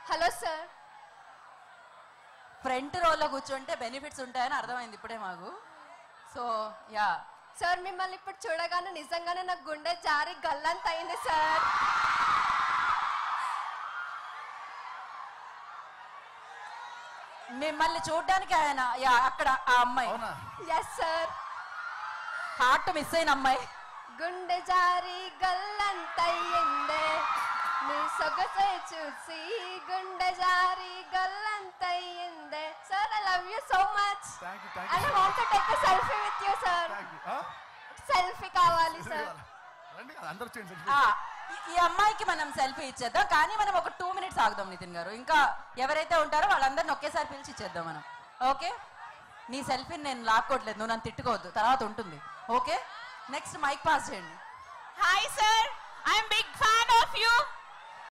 Hello sir front రోలో కూర్చుంటే benefits ఉంటాయని అర్థమైంది ఇప్పుడే మాకు సో యా సార్ మిమ్మల్ని ఇప్పుడు చూడగానే నిజంగానే నాకు గుండె జారి గల్లంత అయింది సార్ మిమ్మల్ని చూడడానికి ఆయన యా అక్కడ ఆ అమ్మాయి అవునా ఎస్ సార్ హార్ట్ మిస్ అయిన అమ్మాయి గుండె జారి గల్లంతయ్యిందే నీ సొగసే చూసి గుండె జారి గల్లంతయ్యిందే sir I love you so much thank you thank and you want to take selfie with you sir thank you selfie కావాలి సార్ రండి అందరూ చేయండి ఆ, ఈ- ఈ అమ్మాయికి మనం సెల్ఫీ ఇచ్చేద్దాం కానీ మనం ఒక టూ మినిట్స్ ఆగుదాం నితిన్ గారు ఇంకా ఎవరైతే ఉంటారో వాళ్ళందరిని ఒకేసారి పిలిచి ఇచ్చేద్దాం మనం ఓకే నీ సెల్ఫీని నేను లాక్కోవట్లేదు నువ్వు నన్ను తిట్టుకోవద్దు తర్వాత ఉంటుంది ఓకే నెక్స్ట్ మైక్ పాస్ చేయండి Hi, sir. I'm big fan of you.